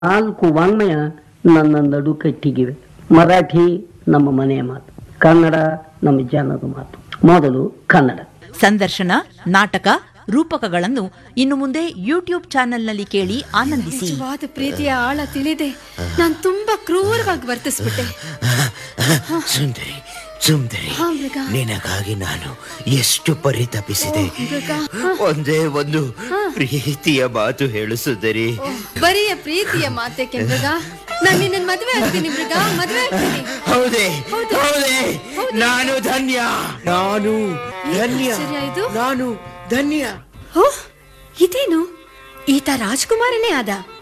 ನಾಲ್ಕು ವಾಂಗ್ಮಯ ನನ್ನ ನಡು ಕಟ್ಟಿಗಿವೆ ಮರಾಠಿ ನಮ್ಮ ಮನೆಯ ಮಾತು ಕನ್ನಡ ನಮ್ಮ ಜನದ ಮಾತು ಮೊದಲು ಕನ್ನಡ ಸಂದರ್ಶನ ನಾಟಕ ರೂಪಕಗಳನ್ನು ಇನ್ನು ಮುಂದೆ ಯೂಟ್ಯೂಬ್ ಚಾನೆಲ್ನಲ್ಲಿ ಕೇಳಿ ಆನಂದಿಸಿ ನಿಜವಾದ ಪ್ರೀತಿಯ ಆಳ ತಿಳಿದೆ ನಾನ್ ತುಂಬಾ ಕ್ರೂರವಾಗಿ ವರ್ತಿಸ್ಬಿಟ್ಟೆ ಸುಂದರಿ ಸುಂದರಿ ಹಾ, ಮೃಗ. ನಿನಗಾಗಿ ನಾನು ಎಷ್ಟು ಪರಿತಪಿಸಿದೆ ಮೃಗ. ಒಂದೇ ಒಂದು ಪ್ರೀತಿಯ ಮಾತು ಹೇಳು ಸುಂದರಿ ಬರಿಯ ಪ್ರೀತಿಯ ಮಾತೆ ಮೃಗ ನಾನ್ ನಿನ್ನ ಮದ್ವೆ ಆಗ್ತೀನಿ ಮೃಗ ಮದ್ವೆ ಆಗ್ತೀನಿ ಹೌದೇ ಹೌದು. ಹೌದೇ ಹೌದು. ನಾನು ಧನ್ಯ ನಾನು ಧನ್ಯ ಆಶ್ಚರ್ಯ ಇದು? ನಾನು ಧನ್ಯ ಓ ಇದೇನು ಈತ ರಾಜ್ಕುಮಾರನೇ ಆದ